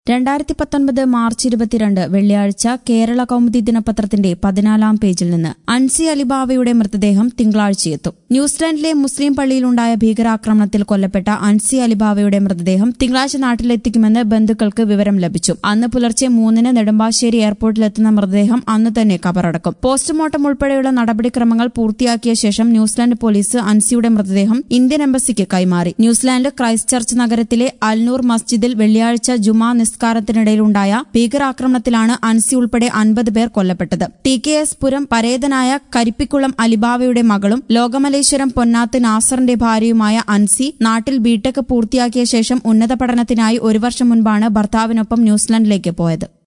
രണ്ടായിരത്തി പത്തൊൻപത് മാർച്ച് ഇരുപത്തിരണ്ട് വെള്ളിയാഴ്ച കേരള കൗമുദി ദിനപത്രത്തിന്റെ പതിനാലാം പേജിൽ നിന്ന് അൻസി അലിബാവയുടെ മൃതദേഹം തിങ്കളാഴ്ചയെത്തും ന്യൂസിലാൻഡിലെ മുസ്ലിം പള്ളിയിലുണ്ടായ ഭീകരാക്രമണത്തിൽ കൊല്ലപ്പെട്ട അൻസി അലിബാവയുടെ മൃതദേഹം തിങ്കളാഴ്ച നാട്ടിലെത്തിക്കുമെന്ന് ബന്ധുക്കൾക്ക് വിവരം ലഭിച്ചു അന്ന് പുലർച്ചെ മൂന്നിന് നെടുമ്പാശ്ശേരി എയർപോർട്ടിലെത്തുന്ന മൃതദേഹം അന്ന് തന്നെ കബറടക്കും പോസ്റ്റ്മോർട്ടം ഉൾപ്പെടെയുള്ള നടപടിക്രമങ്ങൾ പൂർത്തിയാക്കിയ ശേഷം ന്യൂസിലാൻഡ് പോലീസ് അൻസിയുടെ മൃതദേഹം ഇന്ത്യൻ എംബസിക്ക് കൈമാറി ന്യൂസിലാൻഡ് ക്രൈസ്റ്റ് ചർച്ച് നഗരത്തിലെ അൽനൂർ മസ്ജിദിൽ വെള്ളിയാഴ്ച ജുമാ നിസ്കാരത്തിനിടയിലുണ്ടായ ഭീകരാക്രമണത്തിലാണ് അൻസി ഉൾപ്പെടെ അൻപത് പേർ കൊല്ലപ്പെട്ടത് ടി കെ എസ് പുരം പരേതനായ കരിപ്പിക്കുളം അലിബാവയുടെ മകളും ലോകമലേശ്വരം പൊന്നാത്ത് നാസറിന്റെ ഭാര്യയുമായ അൻസി നാട്ടിൽ ബിടെക് പൂർത്തിയാക്കിയ ശേഷം ഉന്നത പഠനത്തിനായി ഒരു വർഷം മുൻപാണ് ഭർത്താവിനൊപ്പം ന്യൂസിലാൻഡിലേക്ക് പോയത്